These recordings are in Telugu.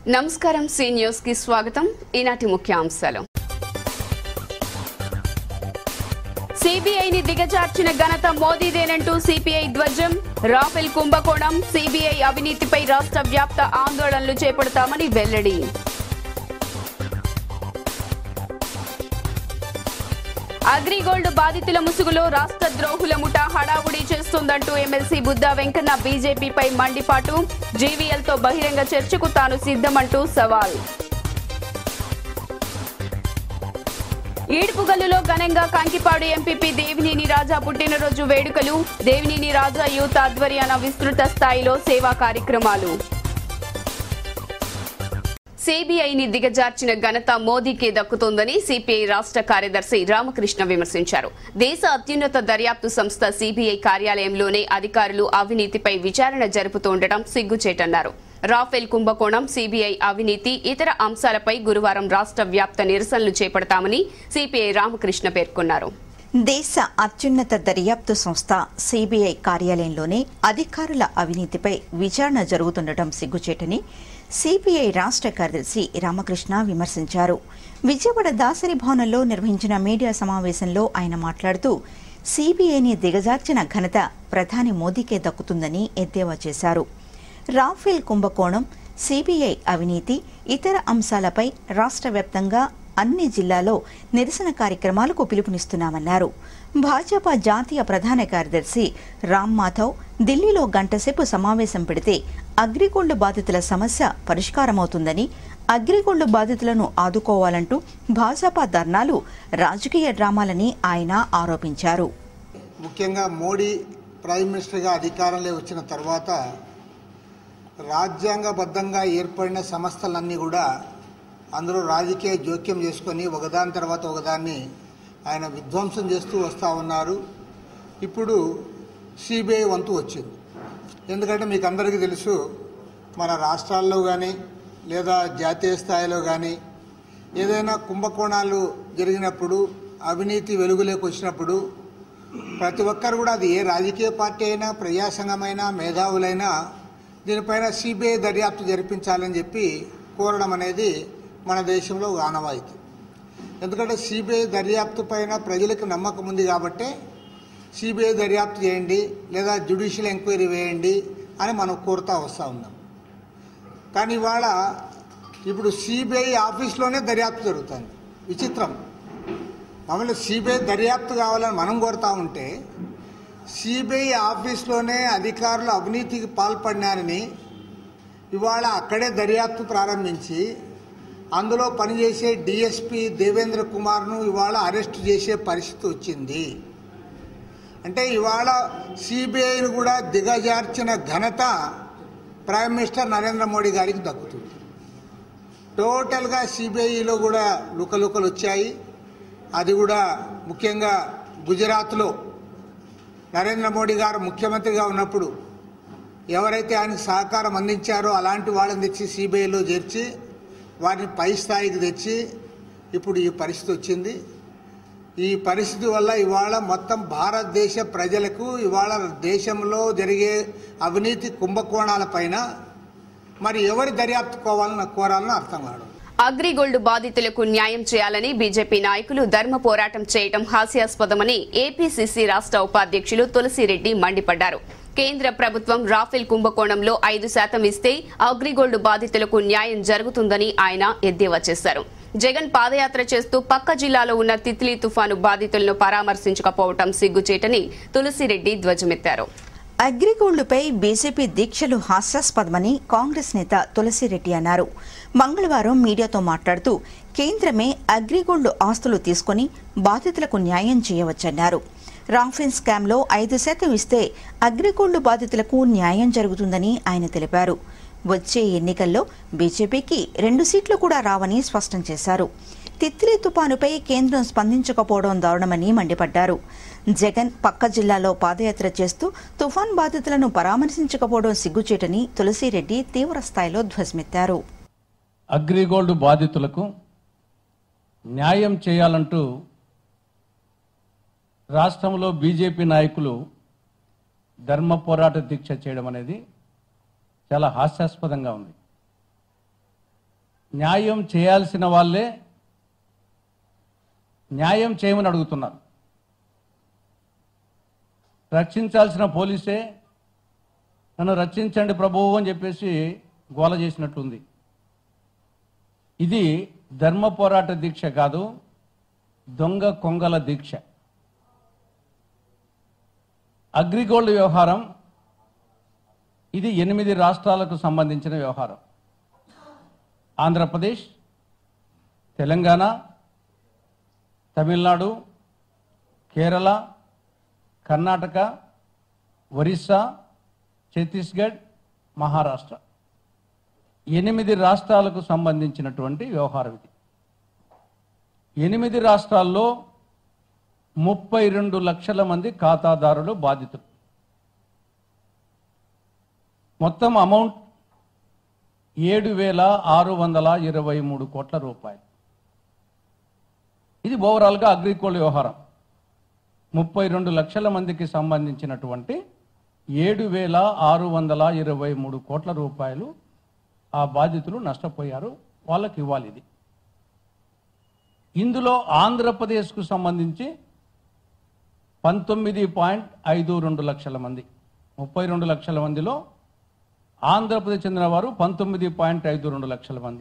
నమస్కారం సి న్యూస్ కి స్వాగతం ఈనాటి ముఖ్యాంశాలు సిబిఐని దిగజార్చిన ఘనత మోదీదేనంటూ సిపిఐ ధ్వజం రాఫెల్ కుంభకోణం సిబిఐ అవినీతిపై రాష్ట్ర వ్యాప్త ఆందోళనలు చేపడతామని వెల్లడి అగ్రిగోల్డ్ బాధితుల ముసుగులో రాష్ట్ర ద్రోహుల ముఠా హడావుడి చేస్తుందంటూ ఎమ్మెల్సీ బుద్దా వెంకన్న బీజేపీపై మండిపాటు జీవీఎల్తో బహిరంగ చర్చకు తాను సిద్ధమంటూ సవాల్ ఈడ్పుగల్లులో ఘనంగా కంకిపాడు ఎంపీపీ దేవినేని రాజా పుట్టినరోజు వేడుకలు దేవినేని రాజా యూత్ ఆధ్వర్యాన విస్తృత స్థాయిలో సేవా కార్యక్రమాలు సిబిఐని దిగజార్చిన ఘనత మోదీకే దక్కుతోందని సిపిఐ రాష్ట్ర కార్యదర్శి రామకృష్ణ విమర్శించారు దేశ అత్యున్నత దర్యాప్తు సంస్థ సిబిఐ కార్యాలయంలోనే అధికారులు అవినీతిపై విచారణ జరుపుతుండటం సిగ్గుచేటన్నారు రాఫెల్ కుంభకోణం సిబిఐ అవినీతి ఇతర అంశాలపై గురువారం రాష్ట్ర వ్యాప్త నిరసనలు చేపడతామని సిపిఐ రామకృష్ణ పేర్కొన్నారు దేశ అత్యున్నత దర్యాప్తు సంస్థ సిబిఐ కార్యాలయంలోనే అధికారుల అవినీతిపై విచారణ జరుగుతుండటం సిగ్గుచేటని సిబిఐ రాష్ట్ర కార్యదర్శి రామకృష్ణ విమర్శించారు విజయవాడ దాసరి భవనంలో నిర్వహించిన మీడియా సమావేశంలో ఆయన మాట్లాడుతూ సిబిఐని దిగజార్చిన ఘనత ప్రధాని మోదీకే దక్కుతుందని ఎద్దేవా చేశారు రాఫెల్ కుంభకోణం సిబిఐ అవినీతి ఇతర అంశాలపై రాష్ట్ర వ్యాప్తంగా అన్ని జిల్లాలో నిరసన కార్యక్రమాలకు పిలుపునిస్తున్నామన్నారు భాజపా జాతీయ ప్రధాన కార్యదర్శి రామ్ మాధవ్ ఢిల్లీలో గంటసేపు సమావేశం పెడితే అగ్రిగోల్డ్ బాధితుల సమస్య పరిష్కారమవుతుందని అగ్రిగోల్డ్ బాధితులను ఆదుకోవాలంటూ భాజపా ధర్నాలు రాజకీయ డ్రామాలని ఆయన ఆరోపించారు ముఖ్యంగా మోడీ ప్రైమ్ మినిస్టర్గా అధికారంలో వచ్చిన తర్వాత రాజ్యాంగబద్ధంగా ఏర్పడిన సంస్థలన్నీ కూడా అందులో రాజకీయ జోక్యం చేసుకొని ఒకదాని తర్వాత ఒకదాన్ని ఆయన విధ్వంసం చేస్తూ వస్తూ ఉన్నారు ఇప్పుడు సిబిఐ వంతు వచ్చింది ఎందుకంటే మీకు అందరికీ తెలుసు మన రాష్ట్రాల్లో కానీ లేదా జాతీయ స్థాయిలో కానీ ఏదైనా కుంభకోణాలు జరిగినప్పుడు అవినీతి వెలుగులోకి వచ్చినప్పుడు ప్రతి ఒక్కరు కూడా అది ఏ రాజకీయ పార్టీ అయినా ప్రజా సంఘమైనా మేధావులైనా దీనిపైన సిబిఐ దర్యాప్తు జరిపించాలని చెప్పి కోరడం అనేది మన దేశంలో ఒక ఆనవాయితీ ఎందుకంటే సిబిఐ దర్యాప్తు పైన ప్రజలకు నమ్మకం ఉంది కాబట్టే సిబిఐ దర్యాప్తు చేయండి లేదా జ్యుడిషియల్ ఎంక్వైరీ వేయండి అని మనం కోరుతా వస్తూ ఉన్నాం కానీ ఇవాళ ఇప్పుడు సిబిఐ ఆఫీస్లోనే దర్యాప్తు జరుగుతుంది విచిత్రం మామూలు సిబిఐ దర్యాప్తు కావాలని మనం కోరుతా ఉంటే సిబిఐ ఆఫీస్లోనే అధికారులు అవినీతికి పాల్పడినారని ఇవాళ అక్కడే దర్యాప్తు ప్రారంభించి అందులో పనిచేసే డిఎస్పి దేవేంద్ర కుమార్ను ఇవాళ అరెస్ట్ చేసే పరిస్థితి వచ్చింది అంటే ఇవాళ సిబిఐను కూడా దిగజార్చిన ఘనత ప్రైమ్ మినిస్టర్ నరేంద్ర మోడీ గారికి దక్కుతుంది టోటల్గా సిబిఐలో కూడా లుకలుకలు వచ్చాయి అది కూడా ముఖ్యంగా గుజరాత్లో నరేంద్ర మోడీ గారు ముఖ్యమంత్రిగా ఉన్నప్పుడు ఎవరైతే ఆయనకు సహకారం అందించారో అలాంటి వాళ్ళని తెచ్చి సిబిఐలో చేర్చి వారిని పై స్థాయికి తెచ్చి ఇప్పుడు ఈ పరిస్థితి వచ్చింది ఈ పరిస్థితి వల్ల ఇవాళ మొత్తం భారతదేశ ప్రజలకు ఇవాళ దేశంలో జరిగే అవినీతి కుంభకోణాలపైన మరి ఎవరి దర్యాప్తుకోవాలని కోరాలని అర్థం కాదు అగ్రిగోల్డ్ బాధితులకు న్యాయం చేయాలని బీజేపీ నాయకులు ధర్మ పోరాటం చేయడం హాస్యాస్పదమని ఏపీసీసీ రాష్ట్ర ఉపాధ్యక్షులు తులసిరెడ్డి మండిపడ్డారు కేంద్ర ప్రభుత్వం రాఫెల్ కుంభకోణంలో ఐదు శాతం ఇస్తే అగ్రిగోల్డ్ బాధితులకు న్యాయం జరుగుతుందని ఆయన ఎద్దేవా చేశారు జగన్ పాదయాత్ర చేస్తూ పక్క జిల్లాలో ఉన్న తిత్లీ తుఫాను బాధితులను పరామర్శించకపోవటం సిగ్గుచేటని తులసిరెడ్డి ధ్వజమెత్తారు అగ్రిగోల్డ్పై బీజేపీ దీక్షలు హాస్యాస్పదమని కాంగ్రెస్ నేత తులసిరెడ్డి అన్నారు మంగళవారం మీడియాతో మాట్లాడుతూ కేంద్రమే అగ్రిగోల్డ్ ఆస్తులు తీసుకుని బాధితులకు న్యాయం చేయవచ్చన్నారు రాఫెల్ స్కామ్లో ఐదు శాతం ఇస్తే అగ్రిగోల్డ్ బాధితులకు న్యాయం జరుగుతుందని ఆయన తెలిపారు వచ్చే ఎన్నికల్లో బీజేపీకి రెండు సీట్లు కూడా రావని స్పష్టం చేశారు తిత్లీ తుపానుపై కేంద్రం స్పందించకపోవడం దారుణమని మండిపడ్డారు జగన్ పక్క జిల్లాలో పాదయాత్ర చేస్తూ తుఫాన్ బాధితులను పరామర్శించకపోవడం సిగ్గుచేటని తులసిరెడ్డి తీవ్ర స్థాయిలో ధ్వజమెత్తారు అగ్రిగోల్డ్ బాధితులకు న్యాయం చేయాలంటూ రాష్ట్రంలో బీజేపీ నాయకులు ధర్మ పోరాట దీక్ష చేయడం అనేది చాలా హాస్యాస్పదంగా ఉంది న్యాయం చేయాల్సిన వాళ్ళే న్యాయం చేయమని అడుగుతున్నారు రక్షించాల్సిన పోలీసే నన్ను రక్షించండి ప్రభువు అని చెప్పేసి గోల చేసినట్టుంది ఇది ధర్మ పోరాట దీక్ష కాదు దొంగ కొంగల దీక్ష అగ్రిగోల్డ్ వ్యవహారం ఇది ఎనిమిది రాష్ట్రాలకు సంబంధించిన వ్యవహారం ఆంధ్రప్రదేశ్ తెలంగాణ తమిళనాడు కేరళ కర్ణాటక ఒరిస్సా ఛత్తీస్గఢ్ మహారాష్ట్ర ఎనిమిది రాష్ట్రాలకు సంబంధించినటువంటి వ్యవహారం ఇది ఎనిమిది రాష్ట్రాల్లో ముప్పై రెండు లక్షల మంది ఖాతాదారులు బాధితులు మొత్తం అమౌంట్ ఏడు వేల ఆరు వందల ఇరవై మూడు కోట్ల రూపాయలు ఇది ఓవరాల్గా అగ్రికోల్డ్ వ్యవహారం ముప్పై రెండు లక్షల మందికి సంబంధించినటువంటి ఏడు వేల ఆరు వందల ఇరవై మూడు కోట్ల రూపాయలు ఆ బాధితులు నష్టపోయారు వాళ్ళకి ఇవ్వాలి ఇది ఇందులో ఆంధ్రప్రదేశ్కు సంబంధించి పంతొమ్మిది పాయింట్ ఐదు రెండు లక్షల మంది ముప్పై రెండు లక్షల మందిలో ఆంధ్రప్రదేశ్ చెందిన వారు పంతొమ్మిది పాయింట్ ఐదు రెండు లక్షల మంది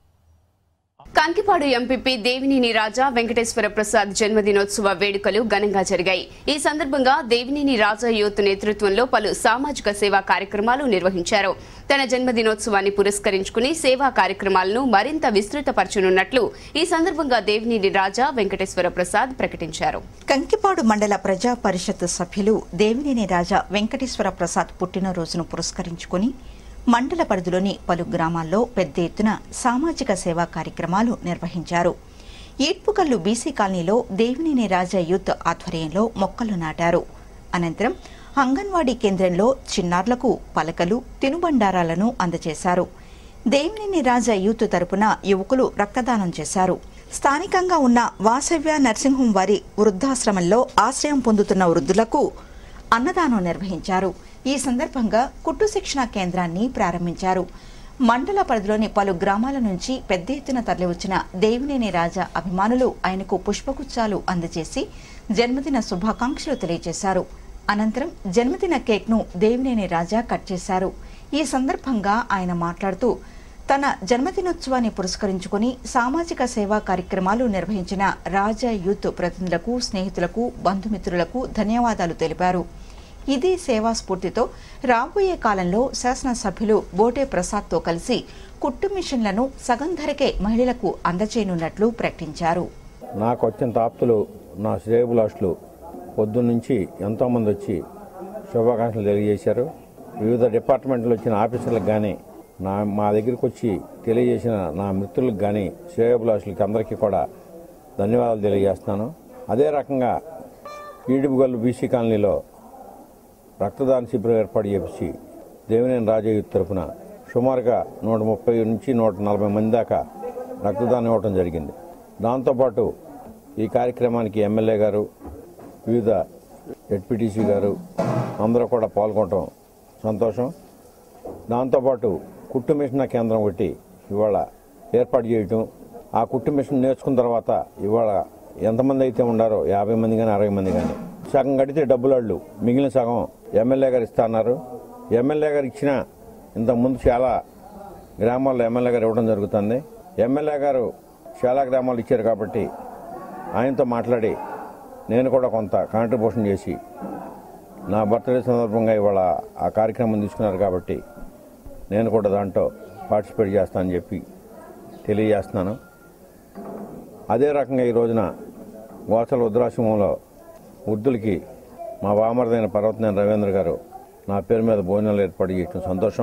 కంకిపాడు ఎంపీపీ దేవినేని రాజా వెంకటేశ్వర ప్రసాద్ జన్మదినోత్సవ వేడుకలు ఘనంగా జరిగాయి ఈ సందర్భంగా దేవినేని రాజా యూత్ నేతృత్వంలో పలు సామాజిక సేవా కార్యక్రమాలు నిర్వహించారు తన జన్మదినోత్సవాన్ని పురస్కరించుకుని సేవా కార్యక్రమాలను మరింత విస్తృతపరచనున్నట్లు ఈ సందర్భంగా దేవినేని రాజా వెంకటేశ్వర ప్రసాద్ ప్రకటించారు కంకిపాడు మండల ప్రజా పరిషత్ సభ్యులు దేవినేని రాజా వెంకటేశ్వర ప్రసాద్ పుట్టినరోజును పురస్కరించుకుని మండల పరిధిలోని పలు గ్రామాల్లో పెద్ద ఎత్తున సామాజిక సేవా కార్యక్రమాలు నిర్వహించారు ఈడ్పుకల్లు బీసీ కాలనీలో దేవినేని రాజా యూత్ ఆధ్వర్యంలో మొక్కలు నాటారు అనంతరం అంగన్వాడీ కేంద్రంలో చిన్నారులకు పలకలు తినుబండారాలను అందజేశారు దేవినేని రాజా యూత్ తరపున యువకులు రక్తదానం చేశారు స్థానికంగా ఉన్న వాసవ్య నర్సింహం వారి వృద్ధాశ్రమంలో ఆశ్రయం పొందుతున్న వృద్ధులకు అన్నదానం నిర్వహించారు ఈ సందర్భంగా కుట్టు శిక్షణ కేంద్రాన్ని ప్రారంభించారు మండల పరిధిలోని పలు గ్రామాల నుంచి పెద్ద ఎత్తున తరలివచ్చిన దేవినేని రాజా అభిమానులు ఆయనకు పుష్పగుచ్చాలు అందజేసి జన్మదిన శుభాకాంక్షలు తెలియజేశారు అనంతరం జన్మదిన కేక్ను దేవినేని రాజా కట్ చేశారు ఈ సందర్భంగా ఆయన మాట్లాడుతూ తన జన్మదినోత్సవాన్ని పురస్కరించుకుని సామాజిక సేవా కార్యక్రమాలు నిర్వహించిన రాజా యూత్ ప్రతినిధులకు స్నేహితులకు బంధుమిత్రులకు ధన్యవాదాలు తెలిపారు ఇదే సేవా స్ఫూర్తితో రాబోయే కాలంలో శాసనసభ్యులు బోటే ప్రసాద్తో కలిసి కుట్టు మిషన్లను సగం ధరకే మహిళలకు అందజేయనున్నట్లు ప్రకటించారు నాకు అత్యంత ఆప్తులు నా శ్రేయబులాష్లు పొద్దున్నుంచి ఎంతోమంది వచ్చి శుభాకాంక్షలు తెలియజేశారు వివిధ డిపార్ట్మెంట్లు వచ్చిన ఆఫీసర్లకు కానీ నా మా దగ్గరికి వచ్చి తెలియజేసిన నా మిత్రులకు కానీ శ్రేయబులాషులకి అందరికీ కూడా ధన్యవాదాలు తెలియజేస్తున్నాను అదే రకంగా ఈడుపుగల్లు బీసీ కాలనీలో రక్తదాన శిబిరం ఏర్పాటు చేసి దేవినేని రాజయ్య తరఫున సుమారుగా నూట ముప్పై నుంచి నూట నలభై మంది దాకా రక్తదానం ఇవ్వడం జరిగింది దాంతోపాటు ఈ కార్యక్రమానికి ఎమ్మెల్యే గారు వివిధ ఎడ్పిటిసి గారు అందరూ కూడా పాల్గొనడం సంతోషం దాంతోపాటు కుట్టు మిషన్ కేంద్రం ఒకటి ఇవాళ ఏర్పాటు చేయటం ఆ కుట్టు మిషన్ నేర్చుకున్న తర్వాత ఇవాళ ఎంతమంది అయితే ఉండారో యాభై మంది కానీ అరవై మంది కానీ సగం కడితే డబ్బులాళ్ళు మిగిలిన సగం ఎమ్మెల్యే గారు ఇస్తా అన్నారు ఎమ్మెల్యే గారు ఇచ్చిన ఇంతకుముందు చాలా గ్రామాల్లో ఎమ్మెల్యే గారు ఇవ్వడం జరుగుతుంది ఎమ్మెల్యే గారు చాలా గ్రామాలు ఇచ్చారు కాబట్టి ఆయనతో మాట్లాడి నేను కూడా కొంత కాంట్రిబ్యూషన్ చేసి నా బర్త్డే సందర్భంగా ఇవాళ ఆ కార్యక్రమం తీసుకున్నారు కాబట్టి నేను కూడా దాంట్లో పార్టిసిపేట్ చేస్తానని చెప్పి తెలియజేస్తున్నాను అదే రకంగా ఈ రోజున గోసల వృద్ధాశ్రమంలో వృద్ధులకి మా వామరదైన పర్వతనేని రవీంద్ర గారు నా పేరు మీద భోజనాలు ఏర్పాటు చేయడం సంతోషం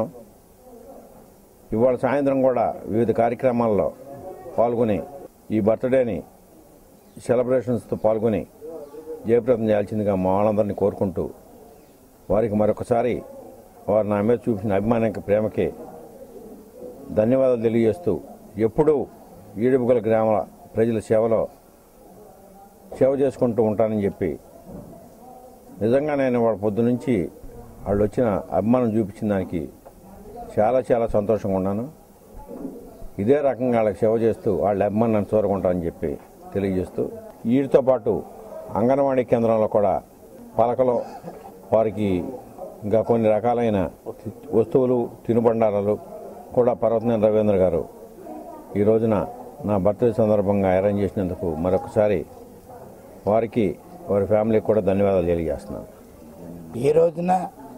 ఇవాళ సాయంత్రం కూడా వివిధ కార్యక్రమాల్లో పాల్గొని ఈ బర్త్డేని సెలబ్రేషన్స్తో పాల్గొని జయప్రదం చేయాల్సిందిగా మా వాళ్ళందరినీ కోరుకుంటూ వారికి మరొకసారి వారు నా మీద చూపించిన అభిమానానికి ప్రేమకి ధన్యవాదాలు తెలియజేస్తూ ఎప్పుడూ ఈడుపుగల గ్రామ ప్రజల సేవలో సేవ చేసుకుంటూ ఉంటానని చెప్పి నిజంగా నేను వాళ్ళ పొద్దు నుంచి వాళ్ళు వచ్చిన అభిమానం చూపించిన దానికి చాలా చాలా సంతోషంగా ఉన్నాను ఇదే రకంగా వాళ్ళకి సేవ చేస్తూ వాళ్ళ అభిమానం నన్ను చూరకుంటారని చెప్పి తెలియజేస్తూ వీటితో పాటు అంగన్వాడీ కేంద్రంలో కూడా పలకలో వారికి ఇంకా కొన్ని రకాలైన వస్తువులు తినుబండారాలు కూడా పర్వతనేని రవీంద్ర గారు ఈ రోజున నా బర్త్డే సందర్భంగా అరేంజ్ చేసినందుకు మరొకసారి వారికి వారి ఫ్యామిలీకి కూడా ధన్యవాదాలు తెలియజేస్తున్నాను ఈ రోజున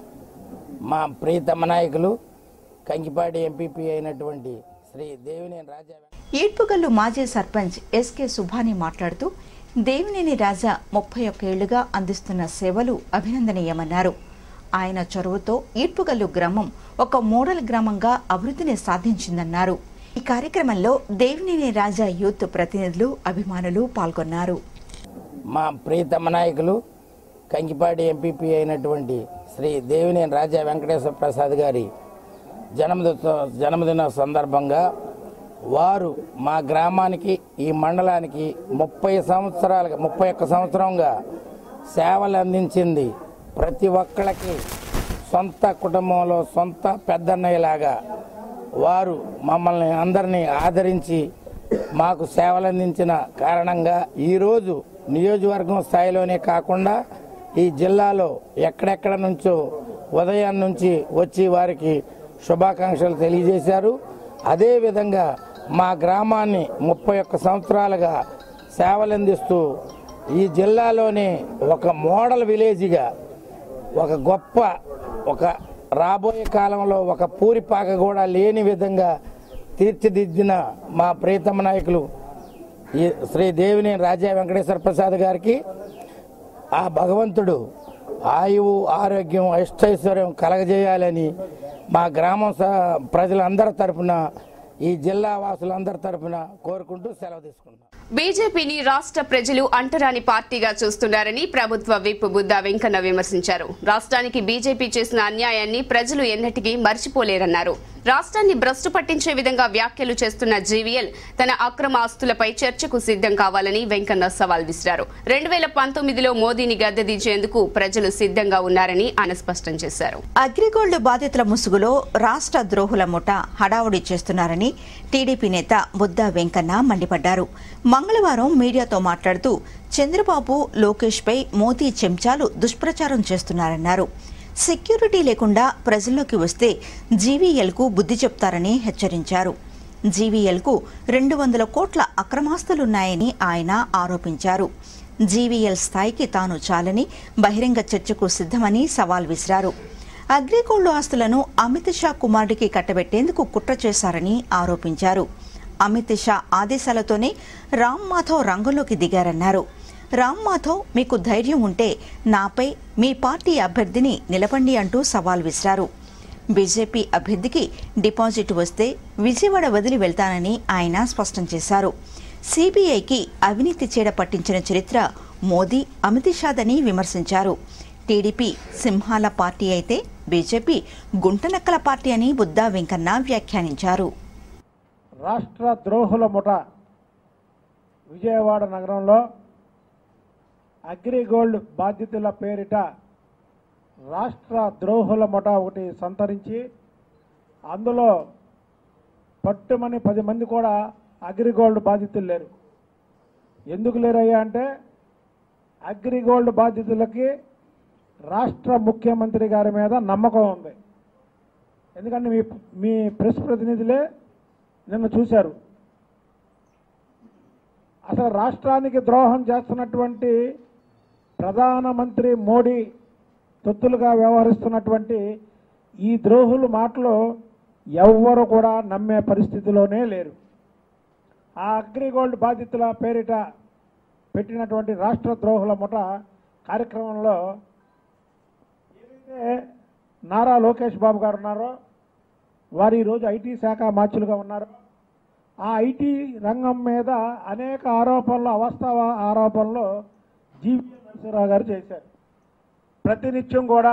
మా ప్రియతమ నాయకులు కంకిపాటి ఎంపీపీ అయినటువంటి శ్రీ దేవినేని రాజా ఈడ్పుగల్లు మాజీ సర్పంచ్ ఎస్కే సుభాని మాట్లాడుతూ దేవినేని రాజా ముప్పై ఒక్క ఏళ్లుగా అందిస్తున్న సేవలు అభినందనీయమన్నారు ఆయన చొరవతో ఈడ్పుగల్లు గ్రామం ఒక మోడల్ గ్రామంగా అభివృద్ధిని సాధించిందన్నారు ఈ కార్యక్రమంలో దేవినేని రాజా యూత్ ప్రతినిధులు అభిమానులు పాల్గొన్నారు మా ప్రియతమ నాయకులు కంకిపాటి ఎంపీపీ అయినటువంటి శ్రీ దేవినేని రాజా వెంకటేశ్వర ప్రసాద్ గారి జన్మదిన జన్మదిన సందర్భంగా వారు మా గ్రామానికి ఈ మండలానికి ముప్పై సంవత్సరాలుగా ముప్పై ఒక్క సంవత్సరంగా సేవలు అందించింది ప్రతి ఒక్కళ్ళకి సొంత కుటుంబంలో సొంత పెద్దన్నయ్యలాగా వారు మమ్మల్ని అందరినీ ఆదరించి మాకు సేవలు అందించిన కారణంగా ఈరోజు నియోజకవర్గం స్థాయిలోనే కాకుండా ఈ జిల్లాలో ఎక్కడెక్కడ నుంచో ఉదయం నుంచి వచ్చి వారికి శుభాకాంక్షలు తెలియజేశారు అదేవిధంగా మా గ్రామాన్ని ముప్పై ఒక్క సంవత్సరాలుగా సేవలందిస్తూ ఈ జిల్లాలోనే ఒక మోడల్ విలేజ్గా ఒక గొప్ప ఒక రాబోయే కాలంలో ఒక పూరిపాక కూడా లేని విధంగా తీర్చిదిద్దిన మా ప్రియతమ నాయకులు ఈ శ్రీ దేవినేని రాజా వెంకటేశ్వర ప్రసాద్ గారికి ఆ భగవంతుడు ఆయువు ఆరోగ్యం అష్టైశ్వర్యం కలగజేయాలని మా గ్రామం స- ప్రజలందరి తరపున ఈ జిల్లా వాసులందరి తరపున కోరుకుంటూ సెలవు తీసుకుంటున్నాం బీజేపీని రాష్ట్ర ప్రజలు అంటరాని పార్టీగా చూస్తున్నారని ప్రభుత్వ విప్ బుద్ధా వెంకన్న విమర్శించారు రాష్ట్రానికి బీజేపీ చేసిన అన్యాయాన్ని ప్రజలు ఎన్నటికీ మర్చిపోలేరన్నారు రాష్ట్రాన్ని భ్రష్టు పట్టించే విధంగా వ్యాఖ్యలు చేస్తున్న జీవీఎల్ తన అక్రమ ఆస్తులపై చర్చకు సిద్ధం కావాలని వెంకన్న సవాల్ విసిరారు రెండు వేల పంతొమ్మిదిలో మోదీని గద్దెదించేందుకు ప్రజలు సిద్ధంగా ఉన్నారని ఆయన స్పష్టం చేశారు అగ్రిగోల్డ్ బాధితుల ముసుగులో రాష్ట్ర ద్రోహుల ముఠ హడావుడి చేస్తున్నారని టీడీపీ నేత బుద్దా వెంకన్న మండిపడ్డారు మంగళవారం మీడియాతో మాట్లాడుతూ చంద్రబాబు లోకేష్ పై మోదీ చెంచాలు దుష్ప్రచారం చేస్తున్నారన్నారు సెక్యూరిటీ లేకుండా ప్రజల్లోకి వస్తే జీవీఎల్కు బుద్ధి చెప్తారని హెచ్చరించారు జీవీఎల్కు రెండు వందల కోట్ల అక్రమాస్తులున్నాయని ఆయన ఆరోపించారు జీవీఎల్ స్థాయికి తాను చాలని బహిరంగ చర్చకు సిద్ధమని సవాల్ విసిరారు అగ్రిగోల్డ్ ఆస్తులను అమిత్ షా కుమారుడికి కట్టబెట్టేందుకు కుట్ర చేశారని ఆరోపించారు అమిత్ షా ఆదేశాలతోనే రామ్ మాధవ్ రంగంలోకి దిగారన్నారు రామ్ మాధవ్ మీకు ధైర్యం ఉంటే నాపై మీ పార్టీ అభ్యర్థిని నిలబండి అంటూ సవాల్ విసిరారు బీజేపీ అభ్యర్థికి డిపాజిట్ వస్తే విజయవాడ వదిలి వెళ్తానని ఆయన స్పష్టం చేశారు సిబిఐకి అవినీతి చీడ పట్టించిన చరిత్ర మోదీ అమిత్ షాదని విమర్శించారు టీడీపీ సింహాల పార్టీ అయితే బీజేపీ గుంటనక్కల పార్టీ అని బుద్దా వెంకన్న వ్యాఖ్యానించారు రాష్ట్ర ద్రోహుల ముఠ విజయవాడ నగరంలో అగ్రిగోల్డ్ బాధితుల పేరిట రాష్ట్ర ద్రోహుల ముఠ ఒకటి సంతరించి అందులో పట్టుమని పది మంది కూడా అగ్రిగోల్డ్ బాధితులు లేరు ఎందుకు లేరయ్యా అంటే అగ్రిగోల్డ్ బాధితులకి రాష్ట్ర ముఖ్యమంత్రి గారి మీద నమ్మకం ఉంది ఎందుకంటే మీ మీ ప్రెస్ ప్రతినిధులే నిన్న చూశారు అసలు రాష్ట్రానికి ద్రోహం చేస్తున్నటువంటి ప్రధానమంత్రి మోడీ తొత్తులుగా వ్యవహరిస్తున్నటువంటి ఈ ద్రోహుల మాటలు ఎవ్వరు కూడా నమ్మే పరిస్థితిలోనే లేరు ఆ అగ్రిగోల్డ్ బాధితుల పేరిట పెట్టినటువంటి రాష్ట్ర ద్రోహుల ముఠ కార్యక్రమంలో ఏదైతే నారా లోకేష్ బాబు గారు ఉన్నారో వారు ఈరోజు ఐటీ శాఖ మార్చులుగా ఉన్నారు ఆ ఐటీ రంగం మీద అనేక ఆరోపణలు అవాస్తవ ఆరోపణలు జీవి నరసింహరావు గారు చేశారు ప్రతినిత్యం కూడా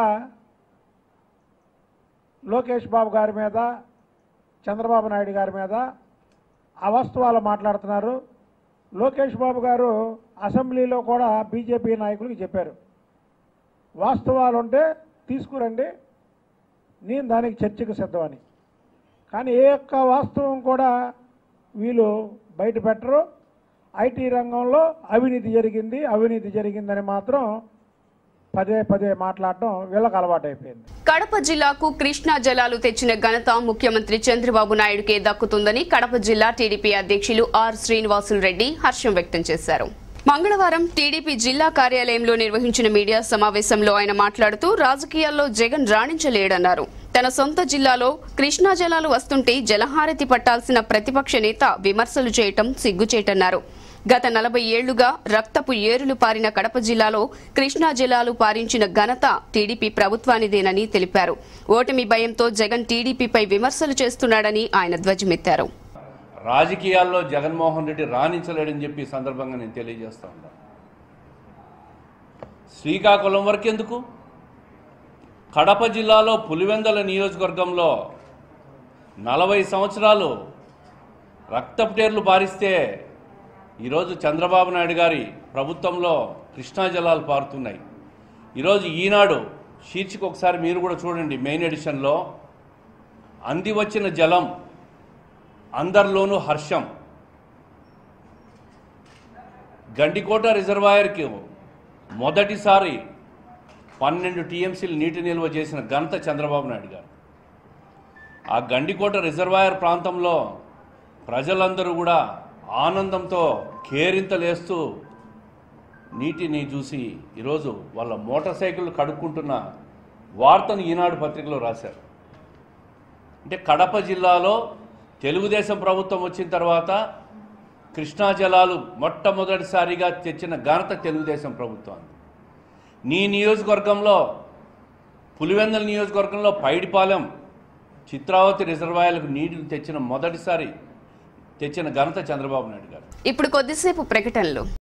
లోకేష్ బాబు గారి మీద చంద్రబాబు నాయుడు గారి మీద అవాస్తవాలు మాట్లాడుతున్నారు లోకేష్ బాబు గారు అసెంబ్లీలో కూడా బీజేపీ నాయకులకు చెప్పారు వాస్తవాలు ఉంటే తీసుకురండి నేను దానికి చర్చకు సిద్ధమని కానీ ఏ ఒక్క వాస్తవం కూడా వీళ్ళు బయట పెట్టరు ఐటీ రంగంలో అవినీతి జరిగింది అవినీతి జరిగిందని మాత్రం పదే పదే మాట్లాడటం వీళ్ళకి అలవాటైపోయింది కడప జిల్లాకు కృష్ణా జలాలు తెచ్చిన ఘనత ముఖ్యమంత్రి చంద్రబాబు నాయుడుకే దక్కుతుందని కడప జిల్లా టీడీపీ అధ్యక్షులు ఆర్ శ్రీనివాసులు రెడ్డి హర్షం వ్యక్తం చేశారు మంగళవారం టీడీపీ జిల్లా కార్యాలయంలో నిర్వహించిన మీడియా సమావేశంలో ఆయన మాట్లాడుతూ రాజకీయాల్లో జగన్ రాణించలేడన్నారు తన సొంత జిల్లాలో కృష్ణా జలాలు వస్తుంటే జలహారతి పట్టాల్సిన ప్రతిపక్ష నేత విమర్శలు చేయటం సిగ్గుచేటన్నారు గత నలభై ఏళ్లుగా రక్తపు ఏరులు పారిన కడప జిల్లాలో కృష్ణా జలాలు పారించిన ఘనత టీడీపీ ప్రభుత్వానిదేనని తెలిపారు ఓటమి భయంతో జగన్ టీడీపీపై విమర్శలు చేస్తున్నాడని ఆయన ధ్వజమెత్తారు రాజకీయాల్లో జగన్మోహన్ రెడ్డి రాణించలేడని చెప్పి ఈ సందర్భంగా నేను తెలియజేస్తా ఉన్నాను శ్రీకాకుళం వరకు ఎందుకు కడప జిల్లాలో పులివెందల నియోజకవర్గంలో నలభై సంవత్సరాలు రక్తపుటేర్లు పారిస్తే ఈరోజు చంద్రబాబు నాయుడు గారి ప్రభుత్వంలో కృష్ణా జలాలు పారుతున్నాయి ఈరోజు ఈనాడు శీర్షిక ఒకసారి మీరు కూడా చూడండి మెయిన్ ఎడిషన్లో అంది వచ్చిన జలం అందరిలోనూ హర్షం గండికోట రిజర్వాయర్కి మొదటిసారి పన్నెండు టీఎంసీలు నీటి నిల్వ చేసిన ఘనత చంద్రబాబు నాయుడు గారు ఆ గండికోట రిజర్వాయర్ ప్రాంతంలో ప్రజలందరూ కూడా ఆనందంతో కేరింతలేస్తూ నీటిని చూసి ఈరోజు వాళ్ళ మోటార్ సైకిల్ కడుక్కుంటున్న వార్తను ఈనాడు పత్రికలో రాశారు అంటే కడప జిల్లాలో తెలుగుదేశం ప్రభుత్వం వచ్చిన తర్వాత కృష్ణా జలాలు మొట్టమొదటిసారిగా తెచ్చిన ఘనత తెలుగుదేశం ప్రభుత్వాన్ని నీ నియోజకవర్గంలో పులివెందల నియోజకవర్గంలో పైడిపాలెం చిత్రావతి రిజర్వాయర్లకు నీటిని తెచ్చిన మొదటిసారి తెచ్చిన ఘనత చంద్రబాబు నాయుడు గారు ఇప్పుడు కొద్దిసేపు ప్రకటనలు